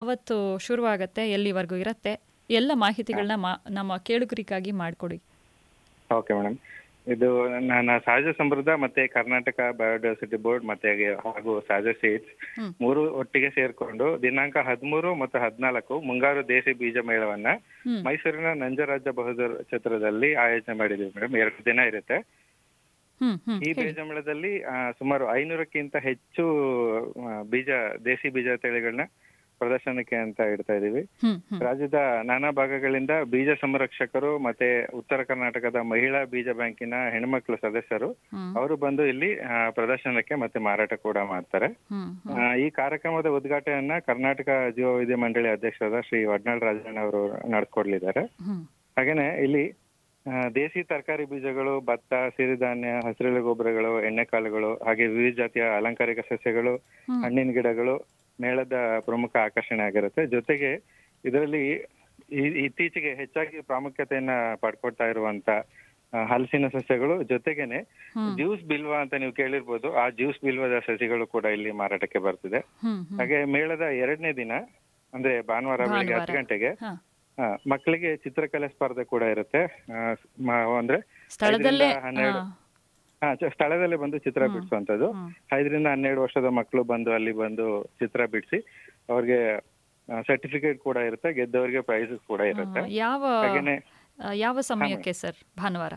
ಯಾವತ್ತು ಶುರುವಾಗತ್ತೆ ಎಲ್ಲಿವರೆಗೂ ಇರುತ್ತೆ ಎಲ್ಲ ಮಾಹಿತಿಗಳನ್ನ ಮಾ ನಮ್ಮ ಕೇಳುಗರಿಗಾಗಿ ಮಾಡಿಕೊಡಿ ಓಕೆ ಮೇಡಮ್ ಇದು ನನ್ನ ಸಹಜ ಸಮೃದ್ಧ ಮತ್ತೆ ಕರ್ನಾಟಕ ಬಯೋಡೈವರ್ಸಿಟಿ ಬೋರ್ಡ್ ಮತ್ತೆ ಹಾಗೂ ಸಹಜ ಸೀಡ್ಸ್ ಹ್ಮ್. ಮೂರು ಒಟ್ಟಿಗೆ ಸೇರ್ಕೊಂಡು ದಿನಾಂಕ ಹದಿಮೂರು ಮತ್ತು ಹದಿನಾಲ್ಕು ಮುಂಗಾರು ದೇಸಿ ಬೀಜ ಮೇಳವನ್ನ ಹ್ಮ್. ಮೈಸೂರಿನ ನಂಜರಾಜ ಬಹದ್ದೂರ್ ಛತ್ರದಲ್ಲಿ ಆಯೋಜನೆ ಮಾಡಿದೀವಿ ಮೇಡಮ್ ಎರಡು ದಿನ ಇರುತ್ತೆ ಹ್ಮ್ ಹ್ಮ್ ಈ ಹೇಳಿ. ಬೀಜ ಮೇಳದಲ್ಲಿ ಆ, ಸುಮಾರು ಐನೂರಕ್ಕಿಂತ ಹೆಚ್ಚು ಆ, ಬೀಜ ದೇಸಿ ಬೀಜ ತಳಿಗಳನ್ನ ಪ್ರದರ್ಶನಕ್ಕೆ ಅಂತ ಇಡ್ತಾ ಇದೀವಿ ಹ್ಮ್ ಹ್ಮ್ ರಾಜ್ಯದ ನಾನಾ ಭಾಗಗಳಿಂದ ಬೀಜ ಸಂರಕ್ಷಕರು ಮತ್ತೆ ಉತ್ತರ ಕರ್ನಾಟಕದ ಮಹಿಳಾ ಬೀಜ ಬ್ಯಾಂಕಿನ ಹೆಣ್ಮಕ್ಳು ಸದಸ್ಯರು ಹ್ಮ್ ಅವರು ಬಂದು ಇಲ್ಲಿ ಆ, ಪ್ರದರ್ಶನಕ್ಕೆ ಮತ್ತೆ ಮಾರಾಟ ಕೂಡ ಮಾಡ್ತಾರೆ ಹ್ಮ್ ಆ, ಈ ಕಾರ್ಯಕ್ರಮದ ಉದ್ಘಾಟನೆಯನ್ನ ಕರ್ನಾಟಕ ಜೀವ ವಿದ್ಯೆ ಮಂಡಳಿ ಅಧ್ಯಕ್ಷರಾದ ಶ್ರೀ ವಡ್ನಾಳ್ ರಾಜಣ್ಣ ಅವರು ನಡೆಸ್ಕೊಡ್ಲಿದ್ದಾರೆ ಹ್ಮ್ ಹಾಗೇನೆ ಇಲ್ಲಿ ಆ, ದೇಸಿ ತರಕಾರಿ ಬೀಜಗಳು ಭತ್ತ ಸಿರಿಧಾನ್ಯ ಹಸಿರೆಲೆ ಗೊಬ್ಬರಗಳು ಎಣ್ಣೆಕಾಳುಗಳು ಹಾಗೆ ವಿವಿಧ ಜಾತಿಯ ಅಲಂಕಾರಿಕ ಸಸ್ಯಗಳು ಹ್ಮ್. ಹಣ್ಣಿನ ಗಿಡಗಳು ಮೇಳದ ಪ್ರಮುಖ ಆಕರ್ಷಣೆ ಆಗಿರುತ್ತೆ ಜೊತೆಗೆ ಇದರಲ್ಲಿ ಈ- ಇತ್ತೀಚೆಗೆ ಹೆಚ್ಚಾಗಿ ಪ್ರಾಮುಖ್ಯತೆಯನ್ನ ಪಡ್ಕೊಳ್ತಾ ಇರುವಂತ ಆ, ಹಲಸಿನ ಸಸ್ಯಗಳು ಜೊತೆಗೇನೆ ಹ್ಮ್. ಜ್ಯೂಸ್ ಬಿಲ್ವಾ ಅಂತ ನೀವು ಕೇಳಿರ್ಬೋದು ಆ ಜ್ಯೂಸ್ ಬಿಲ್ವದ ಸಸಿಗಳು ಕೂಡ ಇಲ್ಲಿ ಮಾರಾಟಕ್ಕೆ ಬರ್ತಿದೆ ಹ್ಮ್ ಹ್ಮ್ ಹಾಗೆ ಮೇಳದ ಎರಡನೇ ದಿನ ಅಂದ್ರೆ ಭಾನುವಾರ ಬೆಳಿಗ್ಗೆ ಹತ್ತು ಭಾನುವಾರ. ಗಂಟೆಗೆ ಹಾ. ಆ, ಮಕ್ಕಳಿಗೆ ಚಿತ್ರಕಲೆ ಸ್ಪರ್ಧೆ ಕೂಡ ಇರುತ್ತೆ ಆ, ಮ- ಅಂದ್ರೆ ಸ್ಥಳದಲ್ಲೇ ಐದರಿಂದ ಹನ್ನೆರಡು ಹಾ. ಹಾ ಚ- ಸ್ಥಳದಲ್ಲೇ ಬಂದು ಚಿತ್ರ ಹ್ಮ್. ಬಿಡಿಸುವಂತದ್ದು ಹ್ಮ್. ಐದರಿಂದ ಹನ್ನೆರಡು ವರ್ಷದ ಮಕ್ಕಳು ಬಂದು ಅಲ್ಲಿ ಬಂದು ಚಿತ್ರ ಬಿಡಿಸಿ ಅವ್ರಿಗೆ ಸರ್ಟಿಫಿಕೇಟ್ ಕೂಡ ಇರುತ್ತೆ ಗೆದ್ದವರಿಗೆ ಪ್ರೈಸ್ ಕೂಡ ಇರುತ್ತೆ ಹಾ, ಯಾವ ಹಾಗೇನೆ ಆ, ಯಾವ ಸಮಯಕ್ಕೆ ಸರ್ ಭಾನುವಾರ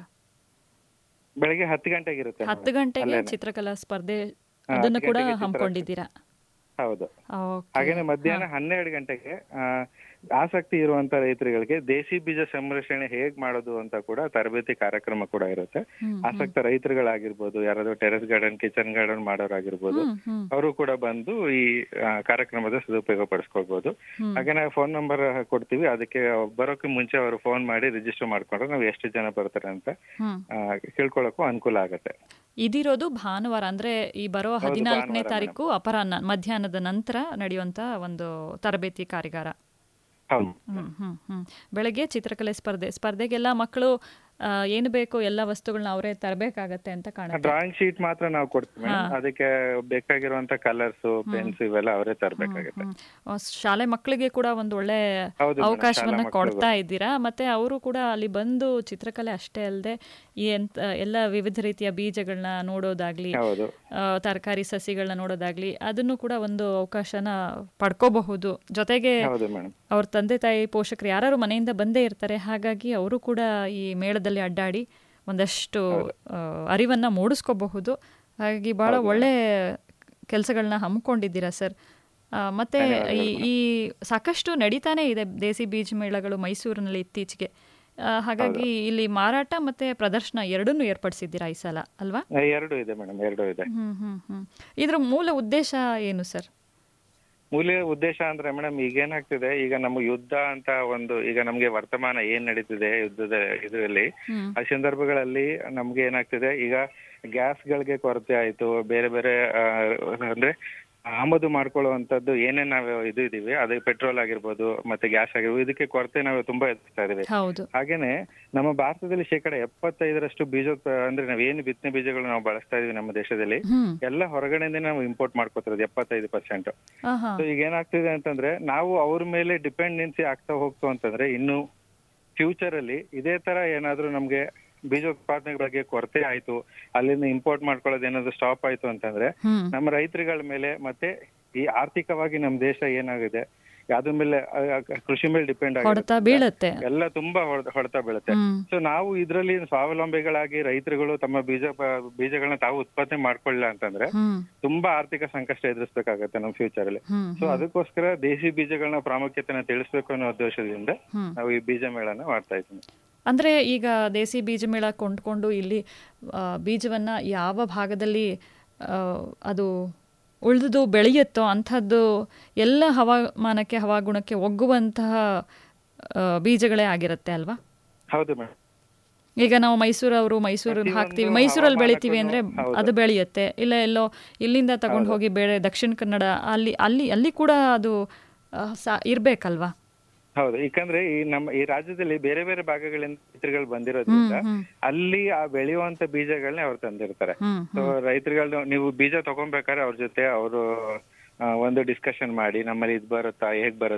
ಬೆಳಿಗ್ಗೆ ಹತ್ತು ಗಂಟೆಗೆ ಇರುತ್ತೆ ಹತ್ತು madam. ಗಂಟೆಗೆ ಅಲ್ಲೇನೆ. ಚಿತ್ರಕಲಾ ಸ್ಪರ್ಧೆ ಹಾ, ಅದನ್ನು ಹತ್ತು ಕೂಡ ಗಂಟೆಗೆ ಚಿತ್ರ- ಹಮ್ಮಿಕೊಂಡಿದ್ದೀರಾ ಹೌದು ಓಕೆ. ಹಾಗೇನೆ ಮಧ್ಯಾಹ್ನ ಹನ್ನೆರಡು ಗಂಟೆಗೆ ಆ, ಆಸಕ್ತಿ ಇರುವಂತ ರೈತರುಗಳಿಗೆ ದೇಸಿ ಬೀಜ ಸಂರಕ್ಷಣೆ ಹೇಗ್ ಮಾಡೋದು ಅಂತ ಕೂಡ ತರಬೇತಿ ಕಾರ್ಯಕ್ರಮ ಕೂಡ ಇರುತ್ತೆ ಹ್ಮ್, ಹ್ಮ್. ಆಸಕ್ತ ರೈತರುಗಳಾಗಿರ್ಬೋದು ಯಾರಾದ್ರೂ ಟೆರೆಸ್ ಗಾರ್ಡನ್ ಕಿಚನ್ ಗಾರ್ಡನ್ ಮಾಡೋರಾಗಿರ್ಬೋದು ಹ್ಮ್, ಹ್ಮ್, ಅವರು ಕೂಡ ಬಂದು ಈ ಆ, ಕಾರ್ಯಕ್ರಮದ ಸದುಪಯೋಗ ಪಡಿಸ್ಕೊಳ್ಬಹುದು ಹ್ಮ್. ಹಾಗೆ ನಾವು ಫೋನ್ ನಂಬರ್ ಕೊಡ್ತೀವಿ ಅದಕ್ಕೆ ಬರೋಕೆ ಮುಂಚೆ ಅವರು ಫೋನ್ ಮಾಡಿ ರಿಜಿಸ್ಟರ್ ಮಾಡ್ಕೊಂಡ್ರೆ ನಾವು ಎಷ್ಟು ಜನ ಬರ್ತಾರೆ ಅಂತ ಹ್ಮ್. ಆ, ಕೇಳ್ಕೊಳಕ್ಕೂ ಅನುಕೂಲ ಆಗುತ್ತೆ ಇದಿರೋದು ಭಾನುವಾರ ಅಂದ್ರೆ ಈ ಬರೋ ಹೌದು, ಹದಿನಾಲ್ಕನೇ ಭಾನುವಾರ ತಾರೀಕು ಅಪರಾಹ್ನ ಮಧ್ಯಾಹ್ನದ ನಂತರ ನಡೆಯುವಂತ ಒಂದು ತರಬೇತಿ ಕಾರ್ಯಾಗಾರ ಹೌದು ಹ್ಮ್ ಹ್ಮ್ ಹ್ಮ್ ಬೆಳಗ್ಗೆ ಚಿತ್ರಕಲೆ ಸ್ಪರ್ಧೆ ಸ್ಪರ್ಧೆಗೆಲ್ಲ ಮಕ್ಕಳು ಆ, ಏನು ಬೇಕು ಎಲ್ಲ ವಸ್ತುಗಳನ್ನ ಅವರೇ ತರಬೇಕಾಗತ್ತೆ ಅಂತ ಕಾಣುತ್ತೆ ಡ್ರಾಯಿಂಗ್ ಶೀಟ್ ಮಾತ್ರ ನಾವು ಕೊಡ್ತೀವಿ ಹಾ. madam. ಅದಕ್ಕೆ ಬೇಕಾಗಿರುವಂತ ಕಲರ್ಸ್ ಪೆನ್ಸ್ ಇವೆಲ್ಲ ಅವರೇ ತರಬೇಕಾಗುತ್ತೆ ಹ್ಮ್. ಆ, ಶಾಲೆ ಮಕ್ಕಳಿಗೆ ಕೂಡ ಒಂದು ಒಳ್ಳೆ ಹೌದು madam, ಅವಕಾಶವನ್ನ ಶಾಲಾ ಮಕ್ಳಿಗೂ. ಕೊಡ್ತಾ ಇದ್ದೀರಾ ಮತ್ತೆ ಅವರು ಕೂಡ ಅಲ್ಲಿ ಬಂದು ಚಿತ್ರಕಲೆ ಅಷ್ಟೇ ಅಲ್ಲದೆ ಈ ಎಂತ ಎಲ್ಲ ವಿವಿಧ ರೀತಿಯ ಬೀಜಗಳನ್ನ ನೋಡೋದಾಗ್ಲಿ ಹೌದು ತರಕಾರಿ ಸಸಿಗಳನ್ನ ನೋಡೋದಾಗ್ಲಿ ಅದನ್ನು ಕೂಡ ಒಂದು ಅವಕಾಶನ ಪಡ್ಕೋಬಹುದು ಜೊತೆಗೆ ಹೌದು ಮೇಡಮ್ ಅವ್ರ ತಂದೆ ತಾಯಿ ಪೋಷಕರು ಯಾರು ಮನೆಯಿಂದ ಬಂದೇ ಇರ್ತಾರೆ ಹಾಗಾಗಿ ಅವರು ಕೂಡ ಈ ಮೇಳದಲ್ಲಿ ಅಡ್ಡಾಡಿ ಒಂದಷ್ಟು ಆ, ಅರಿವನ್ನ ಮೂಡಿಸ್ಕೋಬಹುದು ಹಾಗಾಗಿ ಬಹಳ ಒಳ್ಳೆ ಕೆಲಸಗಳನ್ನ ಹಮ್ಮಿಕೊಂಡಿದ್ದೀರಾ ಸರ್ ಆ, ಮತ್ತೆ ಈ ಈ ಸಾಕಷ್ಟು ನಡೀತಾನೆ ಇದೆ ದೇಸಿ ಬೀಜ ಮೇಳಗಳು ಮೈಸೂರಿನಲ್ಲಿ ಇತ್ತೀಚೆಗೆ ಆ, ಹಾಗಾಗಿ ಇಲ್ಲಿ ಮಾರಾಟ ಮತ್ತೆ ಪ್ರದರ್ಶನ ಎರಡನ್ನೂ ಏರ್ಪಡಿಸಿದ್ದೀರಾ ಈ ಸಲ ಅಲ್ವಾ ಎರಡು ಇದೆ ಮೇಡಮ್ ಎರಡು ಇದೆ ಹ್ಮ್ ಹ್ಮ್ ಹ್ಮ್ ಇದ್ರ ಮೂಲ ಉದ್ದೇಶ ಏನು ಸರ್ ಮೂಲ ಉದ್ದೇಶ ಅಂದ್ರೆ ಮೇಡಮ್ ಈಗ ಏನಾಗ್ತಿದೆ ಈಗ ನಮ್ಮ ಯುದ್ಧ ಅಂತ ಒಂದು ಈಗ ನಮ್ಗೆ ವರ್ತಮಾನ ಏನ್ ನಡೀತಿದೆ ಯುದ್ಧದ ಇದರಲ್ಲಿ ಹ್ಮ್ ಆ ಸಂದರ್ಭಗಳಲ್ಲಿ ನಮ್ಗೆ ಏನಾಗ್ತಿದೆ ಈಗ ಗ್ಯಾಸ್ಗಳಿಗೆ ಕೊರತೆ ಆಯ್ತು ಬೇರೆ ಬೇರೆ ಆ, ಅಂದ್ರೆ ಆಮದು ಮಾಡ್ಕೊಳ್ಳುವಂತದ್ದು ಏನೇನ್ ನಾವು ಇದು ಇದೀವಿ ಅದೇ ಪೆಟ್ರೋಲ್ ಆಗಿರ್ಬೋದು ಮತ್ತೆ ಗ್ಯಾಸ್ ಆಗಿರ್ಬೋದು ಇದಕ್ಕೆ ಕೊರತೆ ನಾವು ತುಂಬಾ ಎದುರಿಸ್ತಾ ಇದೀವಿ ಹೌದು ಹಾಗೇನೆ ನಮ್ಮ ಭಾರತದಲ್ಲಿ ಶೇಕಡ ಎಪ್ಪತ್ತೈದರಷ್ಟು ಬೀಜ ಅಂದ್ರೆ ನಾವೇನು ಬಿತ್ತನೆ ಬೀಜಗಳು ನಾವು ಬಳಸ್ತಾ ಇದೀವಿ ನಮ್ಮ ದೇಶದಲ್ಲಿ ಹ್ಮ್ ಎಲ್ಲ ಹೊರಗಡೆಯಿಂದ ನಾವು ಇಂಪೋರ್ಟ್ ಮಾಡ್ಕೋತಿರೋದು ಎಪ್ಪತ್ತೈದು ಪರ್ಸೆಂಟ್ ಆಹಾ ಸೊ ಈಗ ಏನಾಗ್ತಿದೆ ಅಂತಂದ್ರೆ ನಾವು ಅವ್ರ ಮೇಲೆ ಡಿಪೆಂಡೆನ್ಸಿ ಆಗ್ತಾ ಹೋಗ್ತು ಅಂತಂದ್ರೆ ಇನ್ನು ಫ್ಯೂಚರ್ ಅಲ್ಲಿ ಇದೇ ತರ ಏನಾದ್ರೂ ನಮ್ಗೆ ಬೀಜೋತ್ಪಾದನೆ ಬಗ್ಗೆ ಕೊರತೆ ಆಯ್ತು ಅಲ್ಲಿಂದ ಇಂಪೋರ್ಟ್ ಮಾಡ್ಕೊಳ್ಳೋದು ಏನಾದ್ರು ಸ್ಟಾಪ್ ಆಯ್ತು ಅಂತಂದ್ರೆ ಹ್ಮ್ ನಮ್ಮ ರೈತರುಗಳ ಮೇಲೆ ಮತ್ತೆ ಈ ಆರ್ಥಿಕವಾಗಿ ನಮ್ಮ ದೇಶ ಏನಾಗಿದೆ ಯಾವ್ದ್ರ ಮೇಲೆ ಆ, ಆ, ಕೃಷಿ ಮೇಲೆ ಡಿಪೆಂಡ್ ಹೊಡೆತ ಆಗಿದೆ ಬೀಳತ್ತೆ ಎಲ್ಲ ತುಂಬಾ ಹೊಡ್- ಹೊಡೆತ ಬೀಳುತ್ತೆ ಹ್ಮ್ ಸೊ ನಾವು ಇದ್ರಲ್ಲಿ ಸ್ವಾವಲಂಬಿಗಳಾಗಿ ರೈತರುಗಳು ತಮ್ಮ ಬೀಜ ಪ- ಬೀಜಗಳನ್ನ ತಾವು ಉತ್ಪಾದನೆ ಮಾಡ್ಕೊಳ್ಳಿಲ್ಲ ಅಂತಂದ್ರೆ ಹ್ಮ್ ತುಂಬಾ ಆರ್ಥಿಕ ಸಂಕಷ್ಟ ಎದುರಿಸಬೇಕಾಗತ್ತೆ ನಮ್ಮ ಫ್ಯೂಚರ್ ಅಲ್ಲಿ ಹ್ಮ್ ಸೊ ಅದಕ್ಕೋಸ್ಕರ ದೇಸಿ ಬೀಜಗಳನ್ನ ಪ್ರಾಮುಖ್ಯತೆನ ತಿಳಿಸ್ಬೇಕು ಅನ್ನೋ ಉದ್ದೇಶದಿಂದ ಹ್ಮ್ ನಾವು ಈ ಬೀಜ ಮೇಳನ ಮಾಡ್ತಾ ಇದ್ದೀವಿ ಅಂದ್ರೆ ಈಗ ದೇಸಿ ಬೀಜ ಮೇಳ ಕೊಂಡ್ಕೊಂಡು ಇಲ್ಲಿ ಆ, ಬೀಜವನ್ನ ಯಾವ ಭಾಗದಲ್ಲಿ ಆ, ಅದು ಉಳಿದು ಬೆಳೆಯುತ್ತೋ ಅಂಥದ್ದು ಎಲ್ಲ ಹವಾಮಾನಕ್ಕೆ ಹವಾಗುಣಕ್ಕೆ ಒಗ್ಗುವಂತಹ ಆ, ಬೀಜಗಳೇ ಆಗಿರುತ್ತೆ ಅಲ್ವಾ ಹೌದು ಮೇಡಮ್ ಈಗ ನಾವು ಮೈಸೂರವರು ಮೈಸೂರು ಪ್ರತಿಯೊಂದು ಹಾಕ್ತೀವಿ ಮೈಸೂರಲ್ಲಿ ಬೆಳಿತೀವಿ ಅಂದ್ರೆ ಹೌದು. ಅದು ಬೆಳೆಯುತ್ತೆ ಇಲ್ಲ ಎಲ್ಲೋ ಇಲ್ಲಿಂದ ತಗೊಂಡು ಹೋಗಿ ಬೇರೆ ದಕ್ಷಿಣ ಕನ್ನಡ ಅಲ್ಲಿ ಅಲ್ಲಿ ಅಲ್ಲಿ ಕೂಡ ಅದು ಆ, ಸಾ- ಇರ್ಬೇಕಲ್ವಾ ಹೌದು ಯಾಕಂದ್ರೆ ಈ ನಮ್ಮ ಈ ರಾಜ್ಯದಲ್ಲಿ ಬೇರೆ ಬೇರೆ ಭಾಗಗಳಿಂದ ರೈತರುಗಳು ಬಂದಿರೋದ್ರಿಂದ ಹ್ಮ್ ಹ್ಮ್ ಅಲ್ಲಿ ಆ ಬೆಳೆಯುವಂತ ಬೀಜಗಳನ್ನ ಅವ್ರು ತಂದಿರ್ತಾರೆ ಹ್ಮ್ ಸೊ ರೈತರುಗಳು ನೀವು ಬೀಜ ತಗೊಂಬೇಕಾದ್ರೆ ಅವ್ರ ಜೊತೆ ಅವರು ಒಂದು ಡಿಸ್ಕಷನ್ ಮಾಡಿ ನಮ್ಮಲ್ಲಿ ಇದ್ ಬರುತ್ತಾ ಹೇಗ್ ಬರುತ್ತೆ